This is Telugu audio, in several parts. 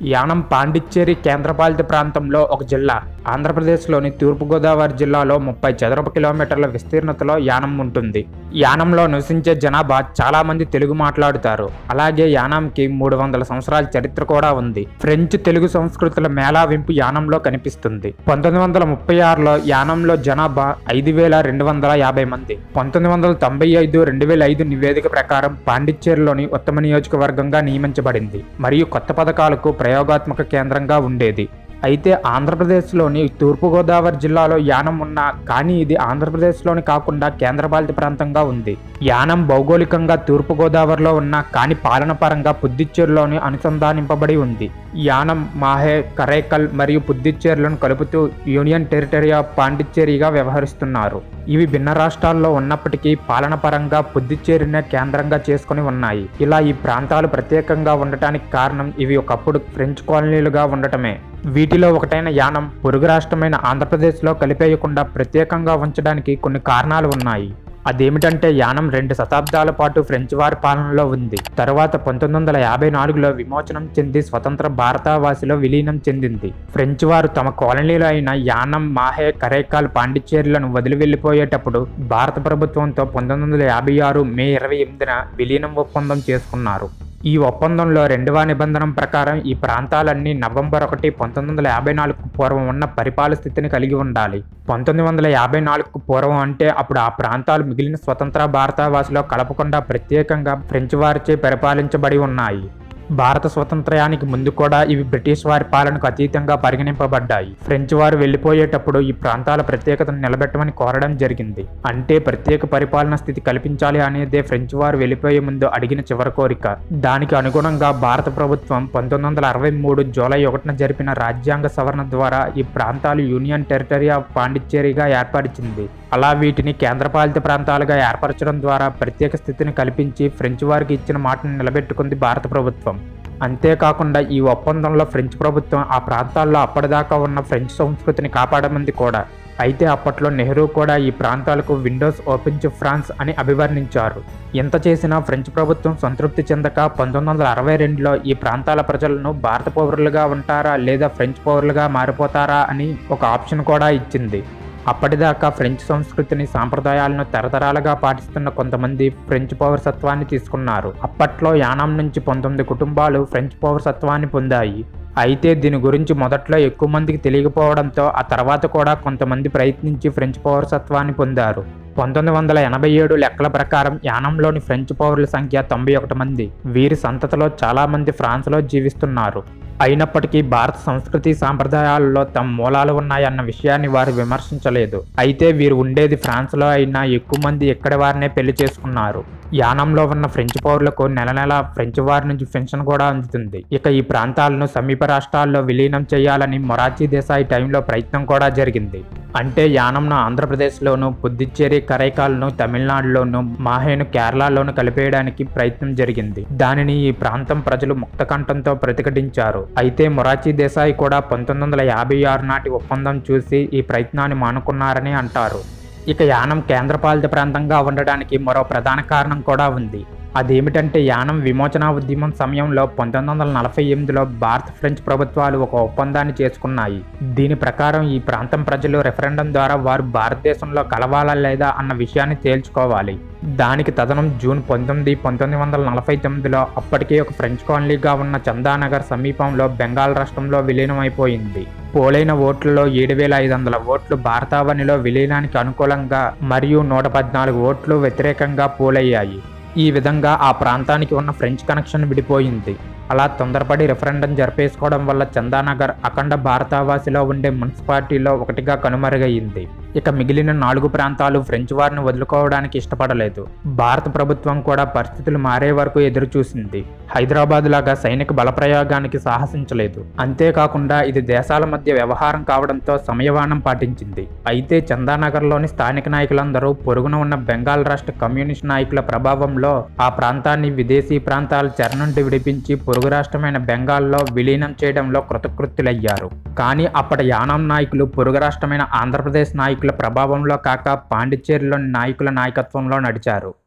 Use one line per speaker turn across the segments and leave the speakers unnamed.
యానం పాండిచ్చేరి కేంద్రపాలిత ప్రాంతంలో ఒక జిల్లా ఆంధ్రప్రదేశ్లోని తూర్పుగోదావరి జిల్లాలో ముప్పై చదరపు కిలోమీటర్ల విస్తీర్ణతలో యానం ఉంటుంది యానంలో నివసించే జనాభా చాలా మంది తెలుగు మాట్లాడుతారు అలాగే యానంకి మూడు వందల సంవత్సరాల చరిత్ర కూడా ఉంది ఫ్రెంచ్ తెలుగు సంస్కృతుల మేళావింపు యానంలో కనిపిస్తుంది పంతొమ్మిది వందల ముప్పై ఆరులో యానంలో జనాభా ఐదు వేల రెండు వందల యాభై మంది పంతొమ్మిది వందల తొంభై ఐదు రెండు వేల ఐదు నివేదిక ప్రకారం పాండిచ్చేరిలోని ఉత్తమ నియోజకవర్గంగా నియమించబడింది మరియు కొత్త పథకాలకు ప్రయోగాత్మక కేంద్రంగా ఉండేది అయితే ఆంధ్రప్రదేశ్లోని తూర్పుగోదావరి జిల్లాలో యానం ఉన్న కానీ ఇది ఆంధ్రప్రదేశ్లోని కాకుండా కేంద్రపాలిత ప్రాంతంగా ఉంది యానం భౌగోళికంగా తూర్పుగోదావరిలో ఉన్న కానీ పాలన పరంగా పుద్దిచ్చేరులోని అనుసంధానింపబడి ఉంది యానం మాహే కరైకల్ మరియు పుద్దిచ్చేరులను కలుపుతూ యూనియన్ టెరిటరీ ఆఫ్ పాండిచ్చేరిగా వ్యవహరిస్తున్నారు ఇవి భిన్న రాష్ట్రాల్లో ఉన్నప్పటికీ పాలన పరంగా పుద్దిచ్చేరినే కేంద్రంగా చేసుకుని ఉన్నాయి ఇలా ఈ ప్రాంతాలు ప్రత్యేకంగా ఉండటానికి కారణం ఇవి ఒకప్పుడు ఫ్రెంచ్ కాలనీలుగా ఉండటమే వీటిలో ఒకటైన యానం పొరుగు రాష్ట్రమైన ఆంధ్రప్రదేశ్లో కలిపేయకుండా ప్రత్యేకంగా ఉంచడానికి కొన్ని కారణాలు ఉన్నాయి అదేమిటంటే యానం రెండు శతాబ్దాల పాటు ఫ్రెంచ్ వారి పాలనలో ఉంది తరువాత పంతొమ్మిది వందల యాభై నాలుగులో విమోచనం చెంది స్వతంత్ర భారతావాసిలో విలీనం చెందింది ఫ్రెంచ్ వారు తమ కాలనీలు అయిన యానం మాహే కరేకాల్ పాండిచ్చేరిలను వదిలి వెళ్లిపోయేటప్పుడు భారత ప్రభుత్వంతో పంతొమ్మిది వందల యాభై ఆరు మే ఇరవై ఎనిమిదిన విలీనం ఒప్పందం చేసుకున్నారు ఈ ఒప్పందంలో రెండవ నిబంధన ప్రకారం ఈ ప్రాంతాలన్నీ నవంబర్ ఒకటి పంతొమ్మిది వందల యాభై నాలుగుకు పూర్వం ఉన్న పరిపాలన స్థితిని కలిగి ఉండాలి పంతొమ్మిది వందల యాభై నాలుగుకు పూర్వం అంటే అప్పుడు ఆ ప్రాంతాలు మిగిలిన స్వతంత్ర భారతవాసిలో కలపకుండా ప్రత్యేకంగా ఫ్రెంచ్ వారిచే పరిపాలించబడి ఉన్నాయి భారత స్వతంత్రయానికి ముందు కూడా ఇవి బ్రిటిష్ వారి పాలనకు అతీతంగా పరిగణింపబడ్డాయి ఫ్రెంచ్ వారు వెళ్లిపోయేటప్పుడు ఈ ప్రాంతాల ప్రత్యేకతను నిలబెట్టమని కోరడం జరిగింది అంటే ప్రత్యేక పరిపాలన స్థితి కల్పించాలి అనేదే ఫ్రెంచ్ వారు వెళ్లిపోయే ముందు అడిగిన చివరి కోరిక దానికి అనుగుణంగా భారత ప్రభుత్వం పంతొమ్మిది వందల అరవై మూడు జూలై ఒకటిన జరిపిన రాజ్యాంగ సవరణ ద్వారా ఈ ప్రాంతాలు యూనియన్ టెరిటరీ ఆఫ్ పాండిచ్చేరిగా ఏర్పరిచింది అలా వీటిని కేంద్రపాలిత ప్రాంతాలుగా ఏర్పరచడం ద్వారా ప్రత్యేక స్థితిని కల్పించి ఫ్రెంచ్ వారికి ఇచ్చిన మాటను నిలబెట్టుకుంది భారత ప్రభుత్వం అంతేకాకుండా ఈ ఒప్పందంలో ఫ్రెంచ్ ప్రభుత్వం ఆ ప్రాంతాల్లో అప్పటిదాకా ఉన్న ఫ్రెంచ్ సంస్కృతిని కాపాడమంది కూడా అయితే అప్పట్లో నెహ్రూ కూడా ఈ ప్రాంతాలకు విండోస్ ఓపెన్ టు ఫ్రాన్స్ అని అభివర్ణించారు ఎంత చేసినా ఫ్రెంచ్ ప్రభుత్వం సంతృప్తి చెందక పంతొమ్మిది వందల అరవై రెండులో ఈ ప్రాంతాల ప్రజలను భారత పౌరులుగా ఉంటారా లేదా ఫ్రెంచ్ పౌరులుగా మారిపోతారా అని ఒక ఆప్షన్ కూడా ఇచ్చింది అప్పటిదాకా ఫ్రెంచ్ సంస్కృతిని సాంప్రదాయాలను తరతరాలుగా పాటిస్తున్న కొంతమంది ఫ్రెంచ్ పౌరసత్వాన్ని తీసుకున్నారు అప్పట్లో యానాం నుంచి పంతొమ్మిది కుటుంబాలు ఫ్రెంచ్ పౌరసత్వాన్ని పొందాయి అయితే దీని గురించి మొదట్లో ఎక్కువ మందికి తెలియకపోవడంతో ఆ తర్వాత కూడా కొంతమంది ప్రయత్నించి ఫ్రెంచ్ పౌరసత్వాన్ని పొందారు పంతొమ్మిది వందల ఎనభై ఏడు లెక్కల ప్రకారం యానంలోని ఫ్రెంచ్ పౌరుల సంఖ్య తొంభై ఒకటి మంది వీరి సంతతిలో చాలా మంది ఫ్రాన్స్లో జీవిస్తున్నారు అయినప్పటికీ భారత సంస్కృతి సాంప్రదాయాలలో తమ మూలాలు ఉన్నాయన్న విషయాన్ని వారు విమర్శించలేదు అయితే వీరు ఉండేది ఫ్రాన్స్లో అయినా ఎక్కువ మంది ఇక్కడి వారినే పెళ్లి చేసుకున్నారు యానంలో ఉన్న ఫ్రెంచ్ పౌరులకు నెల నెల ఫ్రెంచ్ వారి నుంచి పెన్షన్ కూడా అందుతుంది ఇక ఈ ప్రాంతాలను సమీప రాష్ట్రాల్లో విలీనం చేయాలని మొరార్జీ దేశాయి టైంలో ప్రయత్నం కూడా జరిగింది అంటే యానంను ఆంధ్రప్రదేశ్లోను పుదుచ్చేరి కరైకాల్ను తమిళనాడులోను మాహేను కేరళలోను కలిపేయడానికి ప్రయత్నం జరిగింది దానిని ఈ ప్రాంతం ప్రజలు ముక్తకంఠంతో ప్రతిఘటించారు అయితే మొరార్జీ దేశాయి కూడా పంతొమ్మిది వందల యాభై ఆరు నాటి ఒప్పందం చూసి ఈ ప్రయత్నాన్ని మానుకున్నారని అంటారు ఇక యానం కేంద్రపాలిత ప్రాంతంగా ఉండడానికి మరో ప్రధాన కారణం కూడా ఉంది అదేమిటంటే యానం విమోచన ఉద్యమం సమయంలో పంతొమ్మిది వందల నలభై ఎనిమిదిలో భారత ఫ్రెంచ్ ప్రభుత్వాలు ఒక ఒప్పందాన్ని చేసుకున్నాయి దీని ప్రకారం ఈ ప్రాంతం ప్రజలు రెఫరెండం ద్వారా వారు భారతదేశంలో కలవాలా లేదా అన్న విషయాన్ని తేల్చుకోవాలి దానికి తదనం జూన్ పంతొమ్మిది పంతొమ్మిది వందల నలభై తొమ్మిదిలో అప్పటికే ఒక ఫ్రెంచ్ కాలనీగా ఉన్న చందానగర్ సమీపంలో బెంగాల్ రాష్ట్రంలో విలీనమైపోయింది పోలైన ఓట్లలో ఏడు వేల ఐదు వందల ఓట్లు భారతావనిలో విలీనానికి అనుకూలంగా మరియు నూట పద్నాలుగు ఓట్లు వ్యతిరేకంగా పోలయ్యాయి ఈ విధంగా ఆ ప్రాంతానికి ఉన్న ఫ్రెంచ్ కనెక్షన్ విడిపోయింది అలా తొందరపడి రెఫరెండం జరిపేసుకోవడం వల్ల చందానగర్ అఖండ భారతావాసిలో ఉండే మున్సిపాలిటీలో ఒకటిగా కనుమరుగయ్యింది ఇక మిగిలిన నాలుగు ప్రాంతాలు ఫ్రెంచ్ వారిని వదులుకోవడానికి ఇష్టపడలేదు భారత ప్రభుత్వం కూడా పరిస్థితులు మారే వరకు ఎదురు చూసింది హైదరాబాద్ లాగా సైనిక బలప్రయోగానికి సాహసించలేదు అంతేకాకుండా ఇది దేశాల మధ్య వ్యవహారం కావడంతో సమయవానం పాటించింది అయితే చందానగర్లోని స్థానిక నాయకులందరూ పొరుగున ఉన్న బెంగాల్ రాష్ట్ర కమ్యూనిస్ట్ నాయకుల ప్రభావంలో ఆ ప్రాంతాన్ని విదేశీ ప్రాంతాల చెర నుండి విడిపించి పొరుగు రాష్ట్రమైన బెంగాల్లో విలీనం చేయడంలో కృతకృత్యులయ్యారు కానీ అప్పటి యానాం నాయకులు పొరుగు రాష్ట్రమైన ఆంధ్రప్రదేశ్ నాయకుల ప్రభావంలో కాక పాండిచ్చేరిలోని నాయకుల నాయకత్వంలో నడిచారు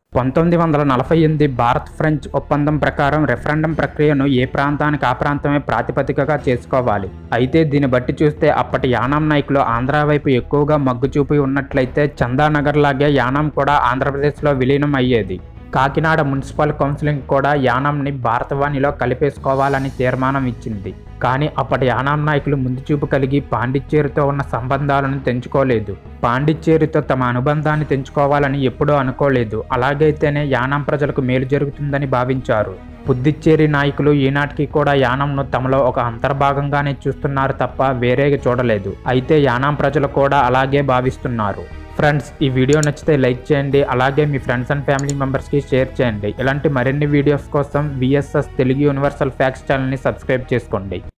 పంతొమ్మిది వందల నలభై ఎనిమిది భారత్ ఫ్రెంచ్ ఒప్పందం ప్రకారం రెఫరెండం ప్రక్రియను ఏ ప్రాంతానికి ఆ ప్రాంతమే ప్రాతిపదికగా చేసుకోవాలి అయితే దీన్ని బట్టి చూస్తే అప్పటి యానాం నాయకులు ఆంధ్ర వైపు ఎక్కువగా మగ్గు చూపి ఉన్నట్లయితే చందానగర్ లాగే యానాం కూడా ఆంధ్రప్రదేశ్లో విలీనం అయ్యేది కాకినాడ మున్సిపల్ కౌన్సిలింగ్ కూడా యానాంని భారతవాణిలో కలిపేసుకోవాలని తీర్మానం ఇచ్చింది కానీ అప్పటి యానాం నాయకులు ముందు చూపు కలిగి పాండిచ్చేరితో ఉన్న సంబంధాలను తెంచుకోలేదు పాండిచ్చేరితో తమ అనుబంధాన్ని తెంచుకోవాలని ఎప్పుడూ అనుకోలేదు అలాగైతేనే యానాం ప్రజలకు మేలు జరుగుతుందని భావించారు పుద్దిచ్చేరి నాయకులు ఈనాటికి కూడా యానంను తమలో ఒక అంతర్భాగంగానే చూస్తున్నారు తప్ప వేరేగా చూడలేదు అయితే యానాం ప్రజలు కూడా అలాగే భావిస్తున్నారు ఫ్రెండ్స్ ఈ వీడియో నచ్చితే లైక్ చేయండి అలాగే మీ ఫ్రెండ్స్ అండ్ ఫ్యామిలీ మెంబర్స్కి షేర్ చేయండి ఇలాంటి మరిన్ని వీడియోస్ కోసం విఎస్ఎస్ తెలుగు యూనివర్సల్ ఫ్యాక్స్ ఛానల్ని సబ్స్క్రైబ్ చేసుకోండి